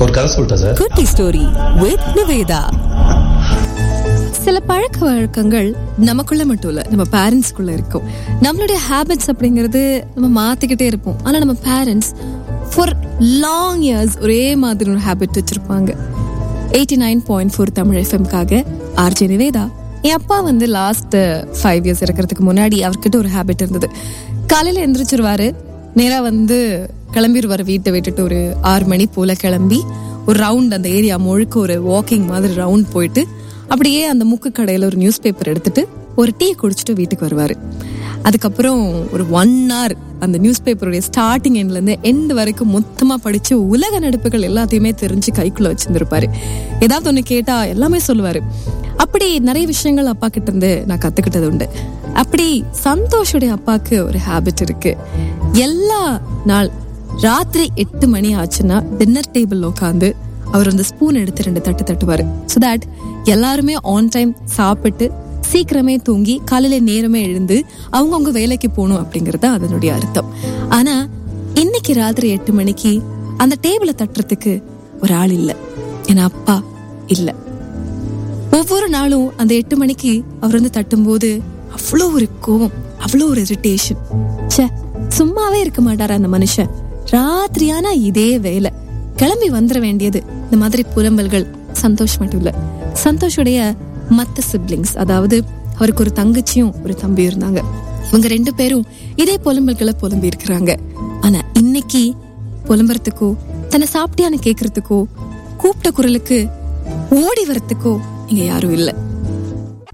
ஒரு கதை சொல்லிட்டா சார் குட்டி ஸ்டோரி வித் நிவேதா சில பழக்க வழக்கங்கள் நமக்குள்ள மட்டும் இல்ல நம்ம பேரண்ட்ஸ்குள்ள இருக்கும் நம்மளுடைய ஹேபிட்ஸ் அப்படிங்கிறது நம்ம மாத்திக்கிட்டே இருப்போம் ஆனா நம்ம பேரண்ட்ஸ் ஃபார் லாங் இயர்ஸ் ஒரே மாதிரி ஒரு ஹேபிட் வச்சிருப்பாங்க eighty nine point four Tamil எஃப்எம்காக ஆர்ஜே நிவேதா என் அப்பா வந்து லாஸ்ட் ஃபைவ் இயர்ஸ் இருக்கிறதுக்கு முன்னாடி அவர்கிட்ட ஒரு ஹேபிட் இருந்தது காலையில எந்திரிச்சிருவாரு நேரா வந்து கிளம்பிடுவாரு வீட்டை விட்டுட்டு ஒரு ஆறு மணி போல கிளம்பி ஒரு ரவுண்ட் அந்த ஏரியா முழுக்க ஒரு வாக்கிங் மாதிரி ரவுண்ட் போயிட்டு அப்படியே அந்த முக்கு கடையில ஒரு நியூஸ் பேப்பர் எடுத்துட்டு ஒரு டீ குடிச்சிட்டு வீட்டுக்கு வருவாரு அதுக்கப்புறம் ஒரு ஒன் hour அந்த நியூஸ் பேப்பருடைய ஸ்டார்டிங் எண்ட்ல இருந்து எண்ட் வரைக்கும் மொத்தமா படிச்சு உலக நடப்புகள் எல்லாத்தையுமே தெரிஞ்சு கைக்குள்ள வச்சிருந்திருப்பாரு ஏதாவது ஒண்ணு கேட்டா எல்லாமே சொல்லுவாரு அப்படி நிறைய விஷயங்கள் அப்பா கிட்ட இருந்து நான் கத்துக்கிட்டது உண்டு அப்படி சந்தோஷுடைய அப்பாக்கு ஒரு ஹேபிட் இருக்கு எல்லா நாள் ராத்திரி எட்டு மணி ஆச்சுன்னா டின்னர் டேபிள் உட்காந்து அவர் அந்த ஸ்பூன் எடுத்து ரெண்டு தட்டு தட்டுவாரு ஸோ தட் எல்லாருமே ஆன் டைம் சாப்பிட்டு சீக்கிரமே தூங்கி காலையில நேரமே எழுந்து அவங்கவுங்க வேலைக்கு போகணும் அப்படிங்கறது அதனுடைய அர்த்தம் ஆனா இன்னைக்கு ராத்திரி எட்டு மணிக்கு அந்த டேபிளை தட்டுறதுக்கு ஒரு ஆள் இல்ல என் அப்பா இல்ல ஒவ்வொரு நாளும் அந்த எட்டு மணிக்கு அவர் வந்து தட்டும்போது அவ்வளோ ஒரு கோவம் அவ்வளோ ஒரு இரிட்டேஷன் ச்சே சும்மாவே இருக்க மாட்டாரா அந்த மனுஷன் ராத்திரியானா இதே வேலை கிளம்பி வந்துட வேண்டியது இந்த மாதிரி புலம்பல்கள் சந்தோஷ் மட்டும் இல்ல சந்தோஷுடைய மத்த சிப்ளிங்ஸ் அதாவது அவருக்கு ஒரு தங்கச்சியும் ஒரு தம்பி இருந்தாங்க இவங்க ரெண்டு பேரும் இதே புலம்பல்களை புலம்பி இருக்கிறாங்க ஆனா இன்னைக்கு புலம்புறதுக்கோ தன்னை சாப்பிட்டியான்னு கேக்குறதுக்கோ கூப்பிட்ட குரலுக்கு ஓடி வரத்துக்கோ இங்க யாரும் இல்ல